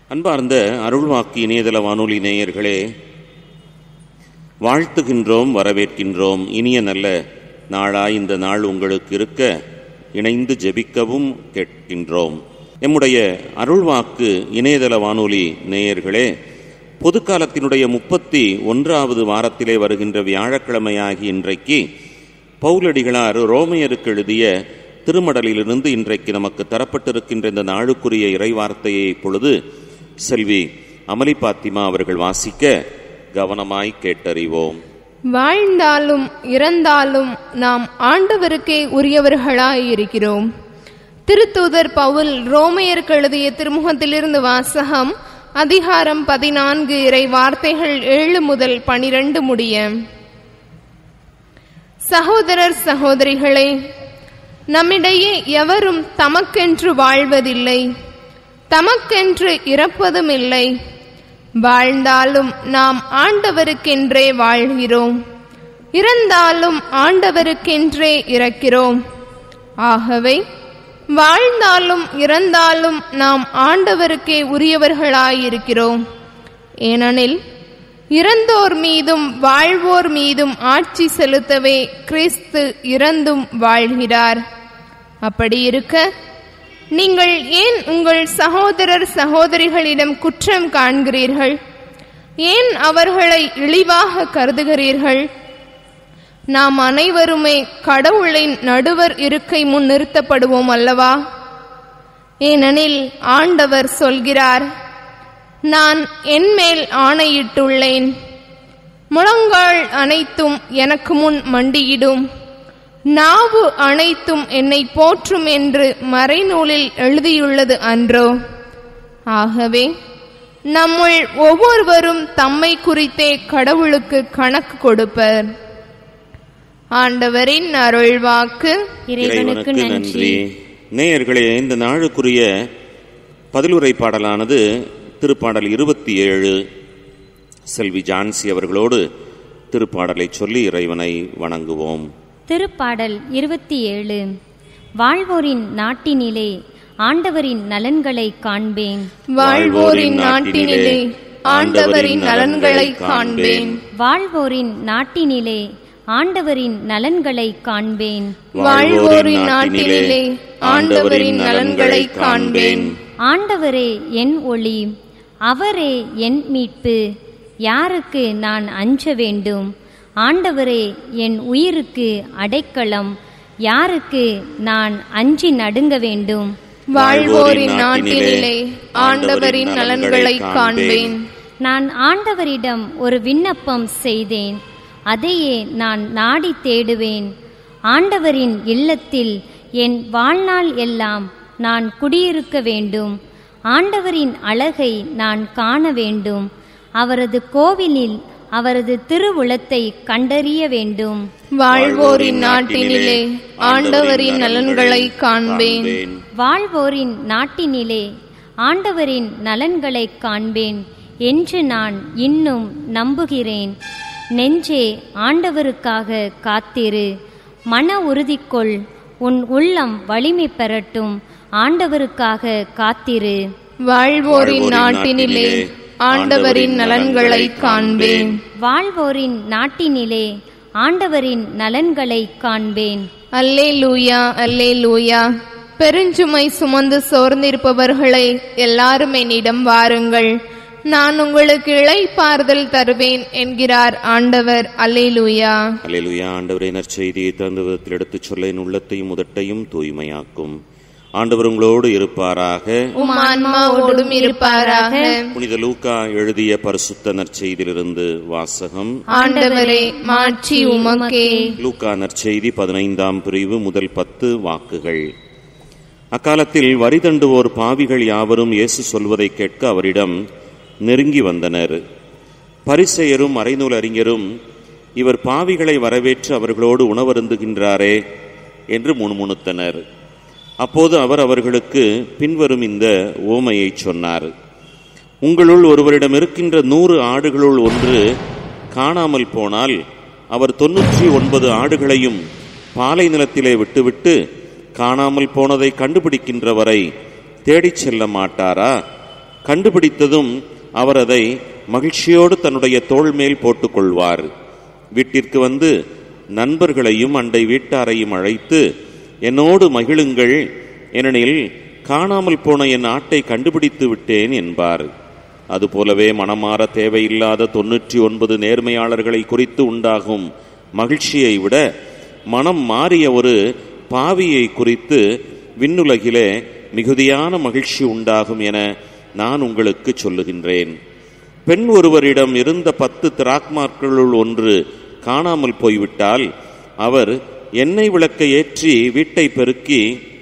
அன்பார்ந்த அருள்வாக்கு இணையதள வானொலி நேயர்களே வாழ்த்துகின்றோம் வரவேற்கின்றோம் இனிய நல்ல நாளாய் இந்த நாள் உங்களுக்கு இருக்க இணைந்து ஜெபிக்கவும் கேட்கின்றோம் எம்முடைய அருள்வாக்கு இணையதள வானொலி நேயர்களே பொதுக்காலத்தினுடைய முப்பத்தி ஒன்றாவது வாரத்திலே வருகின்ற வியாழக்கிழமையாகி இன்றைக்கு பவுலடிகளார் ரோமையருக்கு எழுதிய திருமடலிலிருந்து இன்றைக்கு நமக்கு தரப்பட்டிருக்கின்ற இந்த நாளுக்குரிய இறைவார்த்தையை இப்பொழுது செல்வி அமலி பாத்திமா அவர்கள் வாசிக்க கவனமாய் கேட்டறிவோம் வாழ்ந்தாலும் இறந்தாலும் நாம் ஆண்டவருக்கே உரியவர்களாய் இருக்கிறோம் திருத்தூதர் பவுல் ரோமையருக்கு எழுதிய திருமுகத்திலிருந்து வாசகம் அதிகாரம் பதினான்கு இறை வார்த்தைகள் ஏழு முதல் பனிரெண்டு முடிய சகோதரர் சகோதரிகளே நம்மிடையே எவரும் தமக்கென்று வாழ்வதில்லை தமக்கென்று இறப்பதும் இல்லை வாழ்ந்தாலும் நாம் ஆண்டவருக்கென்றே வாழ்கிறோம் இறந்தாலும் ஆண்டவருக்கென்றே இறக்கிறோம் ஆகவே வாழ்ந்தாலும் இறந்தாலும் நாம் ஆண்டவருக்கே உரியவர்களாயிருக்கிறோம் ஏனெனில் இறந்தோர் மீதும் வாழ்வோர் மீதும் ஆட்சி செலுத்தவே கிறிஸ்து இறந்தும் வாழ்கிறார் அப்படி இருக்க நீங்கள் ஏன் உங்கள் சகோதரர் சகோதரிகளிடம் குற்றம் காண்கிறீர்கள் ஏன் அவர்களை இழிவாக கருதுகிறீர்கள் நாம் அனைவருமே கடவுளின் நடுவர் இருக்கை முன் நிறுத்தப்படுவோம் அல்லவா ஏனெனில் ஆண்டவர் சொல்கிறார் நான் என்மேல் ஆணையிட்டுள்ளேன் முழங்கால் அனைத்தும் எனக்கு முன் மண்டியிடும் நாவு அனைத்தும் என்னை போற்றும் என்று மறைநூலில் எழுதியுள்ளது அன்றோ ஆகவே நம்முள் ஒவ்வொருவரும் தம்மை குறித்தே கடவுளுக்கு கணக்கு கொடுப்பர் ஆண்டவரின் அருள்வாக்கு இறைவனுக்கு நன்றி நேயர்களே இந்த நாளுக்குரிய பதிலுரை பாடலானது திருப்பாடல் இருபத்தி ஏழு செல்வி ஜான்சி அவர்களோடு திருப்பாடலை சொல்லி இறைவனை வணங்குவோம் திருப்பாடல் இருபத்தி ஏழு வாழ்வோரின் நாட்டினிலே ஆண்டவரின் நலன்களை காண்பேன் வாழ்வோரின் நாட்டினிலே ஆண்டவரின் நலன்களை காண்பேன் வாழ்வோரின் நாட்டினிலே ஆண்டவரின் நலன்களை காண்பேன் வாழ்வோரின் நாட்டினிலே ஆண்டவரின் நலன்களை காண்பேன் ஆண்டவரே என் ஒளி அவரே என் மீட்பு யாருக்கு நான் அஞ்ச வேண்டும் ஆண்டவரே என் உயிருக்கு அடைக்கலம் யாருக்கு நான் அஞ்சி நடுங்க வேண்டும் வாழ்வோரின் நாட்டினிலே ஆண்டவரின் நலன்களை காண்பேன் நான் ஆண்டவரிடம் ஒரு விண்ணப்பம் செய்தேன் அதையே நான் நாடி தேடுவேன் ஆண்டவரின் இல்லத்தில் என் வாழ்நாள் எல்லாம் நான் குடியிருக்க வேண்டும் ஆண்டவரின் அழகை நான் காண வேண்டும் அவரது கோவிலில் அவரது திருவுளத்தை கண்டறிய வேண்டும் வாழ்வோரின் நாட்டினிலே ஆண்டவரின் நலன்களை காண்பேன் வாழ்வோரின் நாட்டினிலே ஆண்டவரின் நலன்களை காண்பேன் என்று நான் இன்னும் நம்புகிறேன் நெஞ்சே ஆண்டவருக்காக காத்திரு மன உறுதிக்கொள் உன் உள்ளம் வலிமை பெறட்டும் ஆண்டவருக்காக காத்திரு வாழ்வோரின் நாட்டினிலே ஆண்டவரின் நலன்களை காண்பேன் வாழ்வோரின் நாட்டினிலே ஆண்டவரின் நலன்களை காண்பேன் அல்லே லூயா அல்லே லூயா பெருஞ்சுமை சுமந்து சோர்ந்திருப்பவர்களே எல்லாரும் என்னிடம் வாருங்கள் நான் உங்களுக்கு இளைப்பாறுதல் தருவேன் என்கிறார் ஆண்டவர் அல்லே லூயா அல்லேலூயா ஆண்டவரை நற்செய்தியை தந்த விதத்தில் எடுத்துச் சொல்ல என் உள்ளத்தையும் உதட்டையும் தூய்மையாக்கும் ஆண்டவர் உங்களோடு இருப்பாராக உம் ஆன்மாவோடும் இருப்பாராக புனித லூக்கா எழுதிய பரிசுத்த நற்செய்தியிலிருந்து வாசகம் ஆண்டவரே மாட்சி உமக்கே லூக்கா நற்செய்தி பதினைந்தாம் பிரிவு முதல் பத்து வாக்குகள் அக்காலத்தில் வரி தண்டுவோர் பாவிகள் யாவரும் இயேசு சொல்வதை கேட்க அவரிடம் நெருங்கி வந்தனர் பரிசெயரும் மறைநூல் அறிஞரும் இவர் பாவிகளை வரவேற்று அவர்களோடு உணவருந்துகின்றாரே என்று முணுமுணுத்தனர் அப்போது அவர் அவர்களுக்கு பின்வரும் இந்த ஓமையை சொன்னார் உங்களுள் ஒருவரிடம் இருக்கின்ற நூறு ஆடுகளுள் ஒன்று காணாமல் போனால் அவர் தொன்னூற்றி ஒன்பது ஆடுகளையும் பாலை நிலத்திலே விட்டுவிட்டு காணாமல் போனதை கண்டுபிடிக்கின்ற வரை தேடிச் செல்ல மாட்டாரா கண்டுபிடித்ததும் அவர் அதை மகிழ்ச்சியோடு தன்னுடைய தோள் மேல் போட்டுக்கொள்வார் வீட்டிற்கு வந்து நண்பர்களையும் அண்டை வீட்டாரையும் அழைத்து என்னோடு மகிழுங்கள் ஏனெனில் காணாமல் போன என் ஆட்டை கண்டுபிடித்து விட்டேன் என்பார் அதுபோலவே மனமாற தேவையில்லாத தொன்னூற்றி ஒன்பது நேர்மையாளர்களை குறித்து உண்டாகும் மகிழ்ச்சியை விட மனம் மாறிய ஒரு பாவியை குறித்து விண்ணுலகிலே மிகுதியான மகிழ்ச்சி உண்டாகும் என நான் உங்களுக்கு சொல்லுகின்றேன் பெண் ஒருவரிடம் இருந்த பத்து திராக்மார்களுள் ஒன்று காணாமல் போய்விட்டால் அவர் எண்ணெய் விளக்கை ஏற்றி வீட்டை பெருக்கி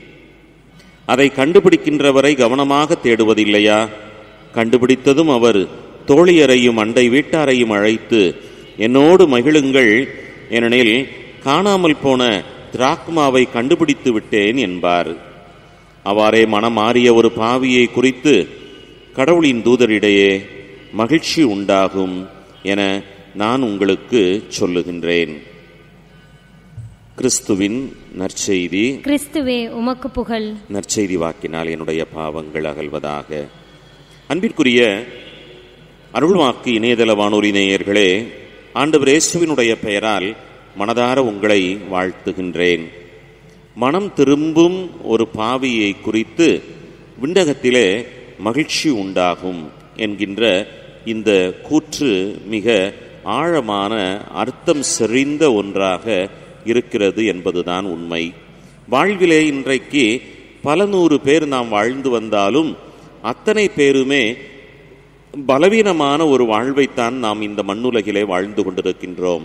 அதை கண்டுபிடிக்கின்றவரை கவனமாக தேடுவதில்லையா கண்டுபிடித்ததும் அவர் தோழியரையும் அண்டை வீட்டாரையும் அழைத்து என்னோடு மகிழுங்கள் ஏனெனில் காணாமல் போன திராக்மாவை கண்டுபிடித்து விட்டேன் என்பார் அவ்வாறே மனம் மாறிய ஒரு பாவியை குறித்து கடவுளின் தூதரிடையே மகிழ்ச்சி உண்டாகும் என நான் உங்களுக்கு சொல்லுகின்றேன் கிறிஸ்துவின் நற்செய்தி கிறிஸ்துவே உமக்கு புகழ் நற்செய்தி வாக்கினால் என்னுடைய பாவங்கள் அகல்வதாக அன்பிற்குரிய அருள்வாக்கு இணையதள வானொலி நேயர்களே ஆண்டவர் இயேசுவினுடைய பெயரால் மனதார உங்களை வாழ்த்துகின்றேன் மனம் திரும்பும் ஒரு பாவியை குறித்து விண்டகத்திலே மகிழ்ச்சி உண்டாகும் என்கின்ற இந்த கூற்று மிக ஆழமான அர்த்தம் செறிந்த ஒன்றாக இருக்கிறது என்பதுதான் உண்மை வாழ்விலே இன்றைக்கு பல நூறு பேர் நாம் வாழ்ந்து வந்தாலும் அத்தனை பேருமே பலவீனமான ஒரு வாழ்வைத்தான் நாம் இந்த மண்ணுலகிலே வாழ்ந்து கொண்டிருக்கின்றோம்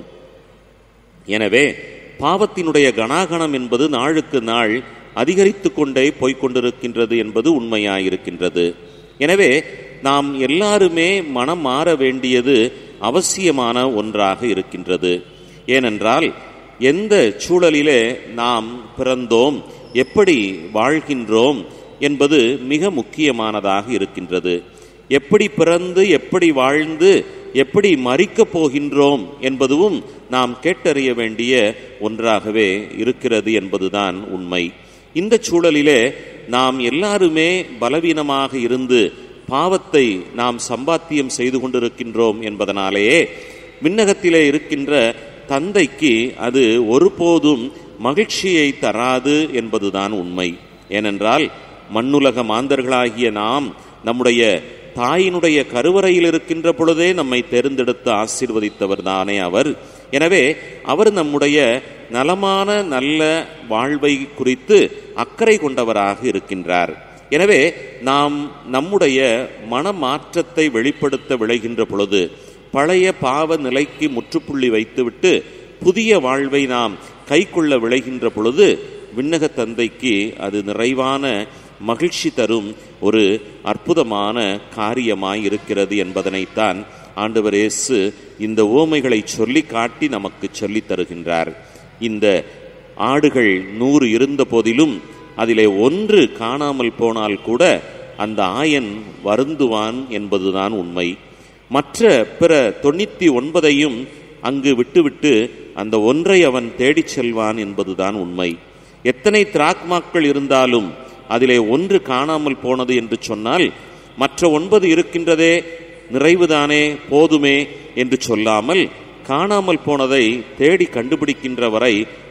எனவே பாவத்தினுடைய கணாகணம் என்பது நாளுக்கு நாள் அதிகரித்து கொண்டே போய்க் கொண்டிருக்கின்றது என்பது உண்மையாயிருக்கின்றது எனவே நாம் எல்லாருமே மனம் மாற வேண்டியது அவசியமான ஒன்றாக இருக்கின்றது ஏனென்றால் எந்த சூழலிலே நாம் பிறந்தோம் எப்படி வாழ்கின்றோம் என்பது மிக முக்கியமானதாக இருக்கின்றது எப்படி பிறந்து எப்படி வாழ்ந்து எப்படி மறிக்கப் போகின்றோம் என்பதும் நாம் கேட்டறிய வேண்டிய ஒன்றாகவே இருக்கிறது என்பதுதான் உண்மை இந்த சூழலிலே நாம் எல்லாருமே பலவீனமாக இருந்து பாவத்தை நாம் சம்பாத்தியம் செய்து கொண்டிருக்கின்றோம் என்பதனாலேயே விண்ணகத்திலே இருக்கின்ற தந்தைக்கு அது ஒருபோதும் மகிழ்ச்சியை தராது என்பதுதான் உண்மை ஏனென்றால் மண்ணுலக மாந்தர்களாகிய நாம் நம்முடைய தாயினுடைய கருவறையில் இருக்கின்ற பொழுதே நம்மை தேர்ந்தெடுத்து ஆசீர்வதித்தவர் தானே அவர் எனவே அவர் நம்முடைய நலமான நல்ல வாழ்வை குறித்து அக்கறை கொண்டவராக இருக்கின்றார் எனவே நாம் நம்முடைய மனமாற்றத்தை வெளிப்படுத்த விளைகின்ற பொழுது பழைய பாவ நிலைக்கு முற்றுப்புள்ளி வைத்துவிட்டு புதிய வாழ்வை நாம் கைக்கொள்ள விளைகின்ற பொழுது விண்ணக தந்தைக்கு அது நிறைவான மகிழ்ச்சி தரும் ஒரு அற்புதமான காரியமாய் இருக்கிறது என்பதனைத்தான் ஆண்டவர் இயேசு இந்த ஓமைகளை சொல்லி காட்டி நமக்கு சொல்லித் தருகின்றார் இந்த ஆடுகள் நூறு இருந்த போதிலும் அதிலே ஒன்று காணாமல் போனால் கூட அந்த ஆயன் வருந்துவான் என்பதுதான் உண்மை மற்ற பிற தொண்ணூத்தி ஒன்பதையும் அங்கு விட்டுவிட்டு அந்த ஒன்றை அவன் தேடிச் செல்வான் என்பதுதான் உண்மை எத்தனை திராக்மாக்கள் இருந்தாலும் அதிலே ஒன்று காணாமல் போனது என்று சொன்னால் மற்ற ஒன்பது இருக்கின்றதே நிறைவுதானே போதுமே என்று சொல்லாமல் காணாமல் போனதை தேடி கண்டுபிடிக்கின்ற வரை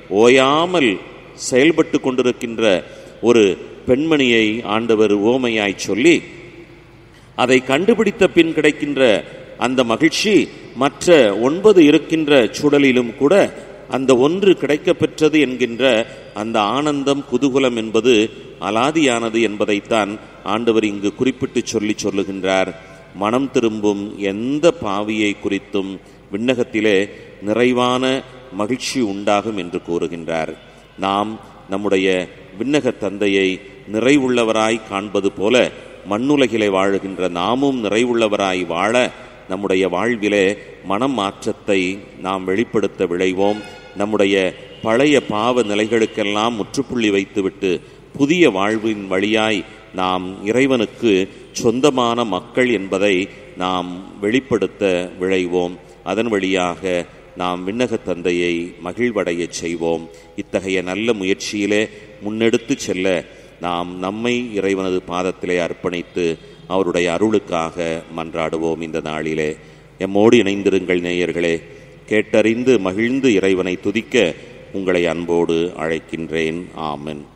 ஓயாமல் செயல்பட்டு கொண்டிருக்கின்ற ஒரு பெண்மணியை ஆண்டவர் ஓமையாய் சொல்லி அதை கண்டுபிடித்த பின் கிடைக்கின்ற அந்த மகிழ்ச்சி மற்ற ஒன்பது இருக்கின்ற சுடலிலும் கூட அந்த ஒன்று கிடைக்கப் பெற்றது என்கின்ற அந்த ஆனந்தம் குதூகலம் என்பது அலாதியானது என்பதைத்தான் ஆண்டவர் இங்கு குறிப்பிட்டு சொல்லி சொல்லுகின்றார் மனம் திரும்பும் எந்த பாவியை குறித்தும் விண்ணகத்திலே நிறைவான மகிழ்ச்சி உண்டாகும் என்று கூறுகின்றார் நாம் நம்முடைய விண்ணக தந்தையை நிறைவுள்ளவராய் காண்பது போல மண்ணுலகிலே வாழுகின்ற நாமும் நிறைவுள்ளவராய் வாழ நம்முடைய வாழ்விலே மனம் மாற்றத்தை நாம் வெளிப்படுத்த விளைவோம் நம்முடைய பழைய பாவ நிலைகளுக்கெல்லாம் முற்றுப்புள்ளி வைத்துவிட்டு புதிய வாழ்வின் வழியாய் நாம் இறைவனுக்கு சொந்தமான மக்கள் என்பதை நாம் வெளிப்படுத்த விழைவோம் அதன் வழியாக நாம் விண்ணக தந்தையை மகிழ்வடையச் செய்வோம் இத்தகைய நல்ல முயற்சியிலே முன்னெடுத்து செல்ல நாம் நம்மை இறைவனது பாதத்திலே அர்ப்பணித்து அவருடைய அருளுக்காக மன்றாடுவோம் இந்த நாளிலே எம்மோடு இணைந்திருங்கள் நேயர்களே கேட்டறிந்து மகிழ்ந்து இறைவனை துதிக்க உங்களை அன்போடு அழைக்கின்றேன் ஆமென்